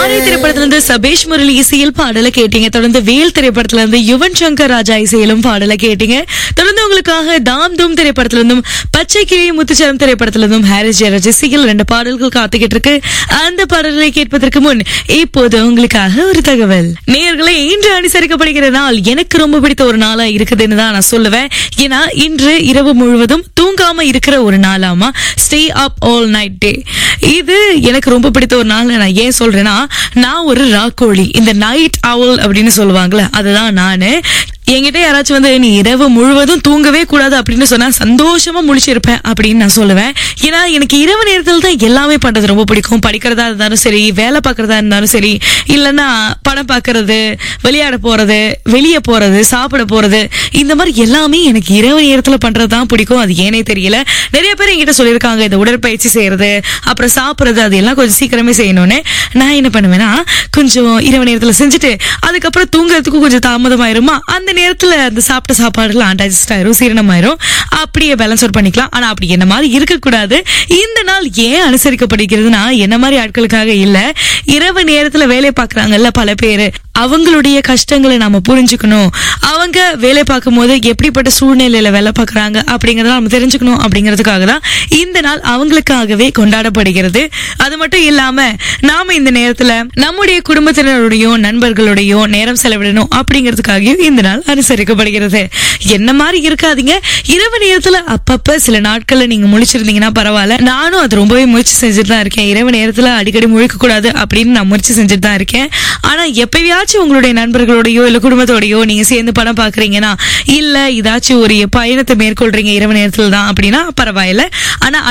ஆரை திரைப்படத்துல இருந்து சபேஷ் முரளி இசையில் பாடல கேட்டீங்க தொடர்ந்து வேல் திரைப்படத்துல இருந்து யுவன் சங்கர் ராஜா இசையிலும் பாடல கேட்டீங்க தொடர்ந்து உங்களுக்காக தாம் தூம் திரைப்படத்துல இருந்தும் பச்சை கிளி முத்துச்சரம் திரைப்படத்துல இருந்தும் ஹாரிஸ் ஜெயராஜ் இசையில் ரெண்டு பாடல்கள் காத்துக்கிட்டு இருக்கு அந்த பாடல்களை கேட்பதற்கு முன் இப்போது உங்களுக்காக ஒரு தகவல் நேயர்களே இன்று அனுசரிக்கப்படுகிற நாள் எனக்கு ரொம்ப பிடித்த ஒரு நாளா இருக்குதுன்னு தான் நான் சொல்லுவேன் ஏன்னா இன்று இரவு முழுவதும் தூங்காம இருக்கிற ஒரு நாளாமா stay up all night day இது எனக்கு ரொம்ப பிடித்த ஒரு நாள் நான் ஏன் சொல்றேன்னா நான் ஒரு ராக்கோழி இந்த நைட் அவல் அப்படின்னு சொல்லுவாங்கல்ல அதுதான் நானு என்கிட்ட யாராச்சும் வந்து நீ இரவு முழுவதும் தூங்கவே கூடாது அப்படின்னு சொன்னா சந்தோஷமா முழிச்சிருப்பேன் அப்படின்னு நான் சொல்லுவேன் ஏன்னா எனக்கு இரவு நேரத்தில் தான் எல்லாமே பண்றது ரொம்ப பிடிக்கும் படிக்கிறதா இருந்தாலும் சரி வேலை பார்க்கறதா இருந்தாலும் சரி இல்லைன்னா படம் பார்க்கறது விளையாட போறது வெளியே போறது சாப்பிட போறது இந்த மாதிரி எல்லாமே எனக்கு இரவு நேரத்துல பண்றது தான் பிடிக்கும் அது ஏனே தெரியல நிறைய பேர் என்கிட்ட சொல்லியிருக்காங்க இந்த உடற்பயிற்சி செய்யறது அப்புறம் சாப்பிடுறது அது எல்லாம் கொஞ்சம் சீக்கிரமே செய்யணும்னு நான் என்ன பண்ணுவேன்னா கொஞ்சம் இரவு நேரத்துல செஞ்சுட்டு அதுக்கப்புறம் தூங்குறதுக்கும் கொஞ்சம் தாமதமாயிருமா அந்த நேரத்துல அந்த சாப்பிட்ட சாப்பாடுலாம் டைஜஸ்ட் ஆயிரும் சீரணம் ஆயிரும் அப்படியே பேலன்ஸ் அவுட் பண்ணிக்கலாம் ஆனா அப்படி என்ன மாதிரி இருக்கக்கூடாது இந்த நாள் ஏன் அனுசரிக்கப்படுகிறதுனா என்ன மாதிரி ஆட்களுக்காக இல்ல இரவு நேரத்துல வேலை பார்க்கறாங்கல்ல பல பேரு அவங்களுடைய கஷ்டங்களை நாம புரிஞ்சுக்கணும் அவங்க வேலை பார்க்கும் போது எப்படிப்பட்ட சூழ்நிலையில வேலை பார்க்கறாங்க அப்படிங்கறத நம்ம தெரிஞ்சுக்கணும் அப்படிங்கிறதுக்காக தான் இந்த நாள் அவங்களுக்காகவே கொண்டாடப்படுகிறது அது மட்டும் இல்லாம நாம இந்த நேரத்துல நம்முடைய குடும்பத்தினருடையும் நண்பர்களுடையும் நேரம் செலவிடணும் அப்படிங்கிறதுக்காகவும் இந்த நாள் அனுசரிக்கப்படுகிறது என்ன மாதிரி இருக்காதீங்க இரவு நேரத்துல அப்பப்ப சில நாட்கள்ல நீங்க முழிச்சிருந்தீங்கன்னா பரவாயில்ல நானும் அது ரொம்பவே முயற்சி செஞ்சுட்டு தான் இருக்கேன் இரவு நேரத்துல அடிக்கடி முழிக்க கூடாது அப்படின்னு நான் முயற்சி செஞ்சுட்டு தான் இருக்கேன் ஆனா எப்பயாச்சும் உங்களுடைய நண்பர்களோடயோ இல்ல குடும்பத்தோடயோ நீங்க சேர்ந்து படம் பாக்குறீங்கன்னா இல்ல ஏதாச்சும் ஒரு பயணத்தை மேற்கொள்றீங்க இரவு நேரத்துல தான் அப்படின்னா பரவாயில்ல ஆனா